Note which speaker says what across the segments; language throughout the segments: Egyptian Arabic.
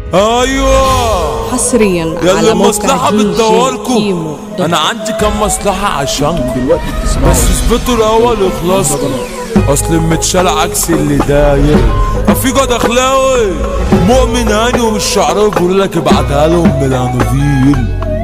Speaker 1: ايوه
Speaker 2: حصريا
Speaker 1: يلا
Speaker 2: على موقع
Speaker 1: المصلحة
Speaker 2: دي جي
Speaker 1: بتدوركم
Speaker 2: كيمو دوت
Speaker 1: انا عندي كام مصلحة عشانكم
Speaker 3: دلوقتي بتسمعوا
Speaker 1: بس اثبتوا الاول اخلاصكم اصل متشال عكس اللي داير في جد اخلاوي مؤمن هاني ومش شعراوي بيقول لك ابعتها لهم بالانوفيل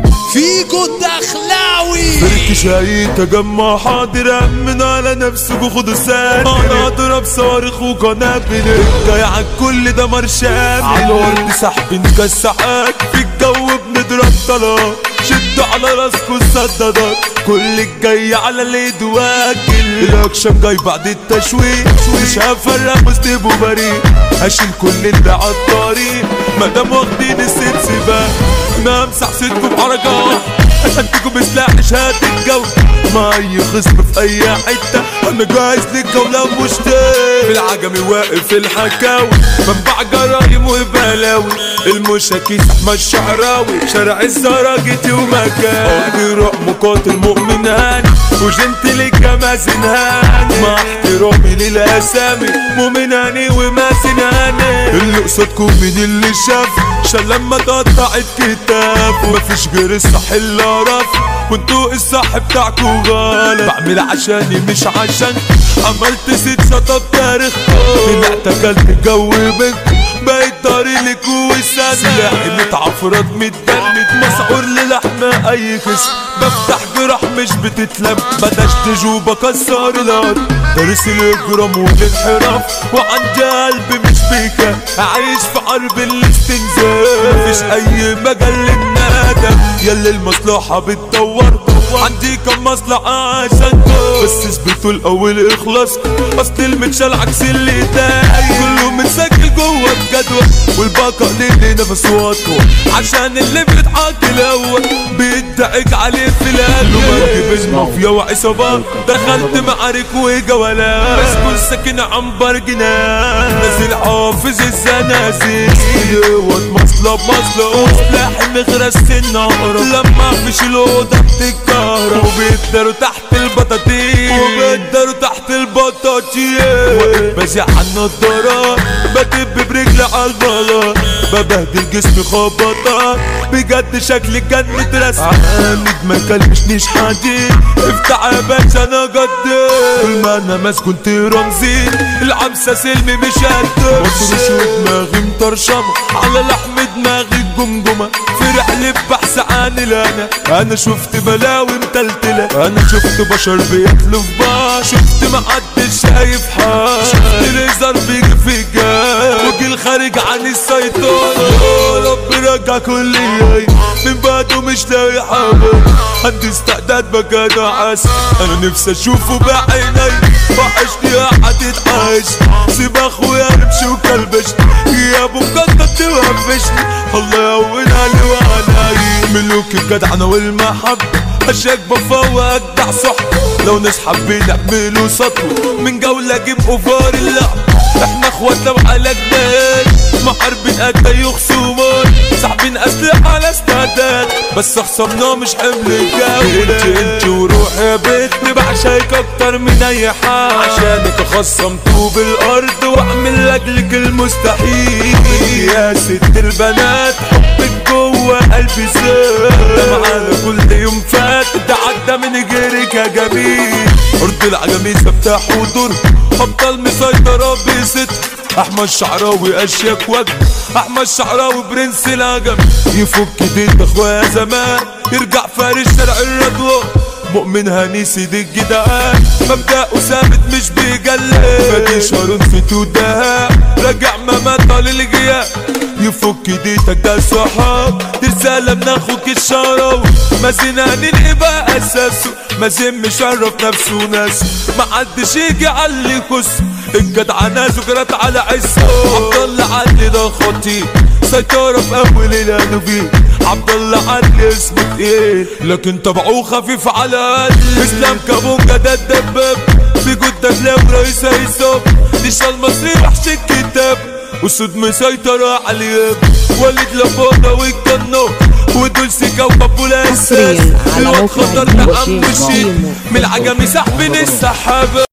Speaker 4: فيكو دخلاوي
Speaker 1: فرق شاي تجمع حاضر من على نفسك وخد السد انا اضرب صواريخ وقنابل جاي على كل ده مرشان على الارض سحب نكسحات في الجو بنضرب طلاق شدوا على راسكوا السدادات كل الجاي على اليد واكل الاكشن جاي بعد التشويق مش هفرق مسلم وبريء هشيل كل اللي على الطريق مادام واخدين الست سباق انا امسح صدكم بحركات اديكم بسلاح شهادة الجو ما اي خصم في اي حتة انا جاهز للجولة ومشتاق في العجمي واقف في الحكاوي منبع جرايم وبلاوي المشاكيس احمد الشعراوي شارع الزراجتي ومكان بيروح مقاتل مؤمن هاني وجنتلي كمازن هاني مع احترامي للاسامي مؤمن هاني ومازن هاني اللي قصادكم مين اللي شاف عشان لما تقطع الكتاب مفيش غير الصح اللي اعرف وانتوا الصح بتاعكوا غلط بعمل عشاني مش عشان عملت ست شطب تاريخ طلعت اكلت الجو بك بقيت طريق لك والسنة سلاحي متعفرت متدمت مسعور للحمة اي خصم بفتح جراح مش بتتلم بدشت جو بكسر الارض دارس الاجرام والانحراف وعندي قلب مش بيكا عايش في حرب الاستنزاف مفيش اي مجال للندم يلا المصلحة بتدور عندي كم مصلحة عشان بس اثبتوا الاول اخلاص اصل المتشال عكس اللي داي كله متسجل جوه الجدول والباقة للي نفس واطوة عشان اللي بيضحك الاول بيدعك عليه في القلب مركب المافيا وعصابات دخلت معارك وجولات بس كل ساكن عنبر جنان نازل حافظ الزنازل دوت مصلب مصلب سلاحي مغرس النهر لما فيش الأوضة بتتكهرب وبيقدروا تحت البطاطين وبيقدروا تحت البطاطين واقف بزيع على النضارات بدب برجلي على البلاط ببهدل جسمي خبطات بجد شكلي كان مترسم عالج ما كلمشنيش حديد افتح يا باشا انا جد طول ما انا مسكون رمزي العمسة سلمي مش قد مطرش ودماغي مطرشمة على لحم دماغي الجمجمة في رحلة بحث عن الانا انا شفت بلاوي متلتلة انا شفت بشر بياكلوا في بعض شفت محدش شايف حال شفت ليزر بيجي في الجال وجيل خارج عن السيطرة يا رب رجع كل يوم من بعده مش لاقي حاجة عندي استعداد بقى انا عاس انا نفسي اشوفه بعيني وحشني هتتعاش سيب اخويا نمشي وكلبش يا ابو مقدر توهفشني الله يهون علي وعلي ملوك الجدعنة والمحبة اشياك بفوق اجدع صحبة لو ناس حابين يعملوا سطوة من جولة جيب اوفار اللعب احنا اخواتنا وعلى جداد محاربين قد يخصمون ساحبين اسلحة على استعداد بس خصمنا مش حمل الجولة انت انت وروح يا بنت بعشقك اكتر من اي حد عشانك اخصم طوب الارض واعمل لاجلك المستحيل يا ست البنات حبك جوه قلبي زاد ده معانا كل يوم فات ده عدى من غيرك يا جميل ارض العجميسة بتاع حضور ابطال مسيطرة بست احمد شعراوي اشيك وجه احمد شعراوي برنس العجم يفك ديت اخويا زمان يرجع فارس شارع الرضوان مؤمن هاني سيد الجدعان مبدأه ثابت مش بيجلد فادي شارون في تودها راجع ما مات للجياب يفك ديتك ده صحاب دي رسالة من اخوك الشراوي مازن هاني الاباء اساسه مازن مشرف نفسه وناسه محدش يجي علي كسه الجدع نازو جرات على عزه عبد الله علي ده خطير سيطرة في اول الانوبيل عبد الله علي اسمه تقيل لكن طبعه خفيف على قلبي اسلام كابونجا ده الدباب في جدة لو رئيس هيثم ديشا المصري وحش الكتاب وسود مسيطرة عليه وليد لبوطة والجنة ودول سكا وبابو الاساس
Speaker 2: حصرياً على
Speaker 1: الواد
Speaker 2: موقع
Speaker 1: خطر
Speaker 2: دي
Speaker 1: ده
Speaker 2: جي
Speaker 1: عم الشيل
Speaker 2: كيمو.
Speaker 1: من العجمي سحب السحابة